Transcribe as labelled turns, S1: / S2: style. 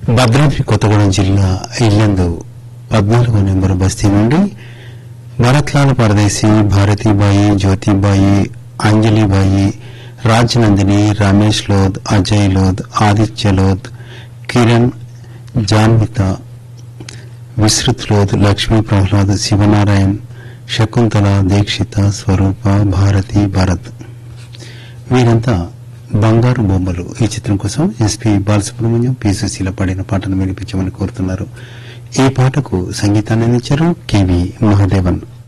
S1: భద్రాద్రి కొత్తగూడెం జిల్లా ఇల్లందు పద్నాలుగో నెంబరు బస్తీ నుండి భరత్లాల్ పరదేశి భారతీబాయి జ్యోతిబాయి అంజలిబాయి రాజ్నందిని రమేష్ లోద్ అజయ్ లోద్ ఆదిత్య లోద్ కిరణ్ జాన్విత విస్తృత్ లోద్ లక్ష్మీ ప్రహ్లాద్ శివనారాయణ్ శకుంతల దీక్షిత స్వరూప భారతి భరత్ వీరంతా బంగారు బొమ్మలు ఈ చిత్రం కోసం ఎస్పీ బాలసుబ్రహ్మణ్యం పి సుశీల పాడిన పాటను వినిపించమని కోరుతున్నారు ఈ పాటకు సంగీతాన్ని అందించారు కెవి మహాదేవన్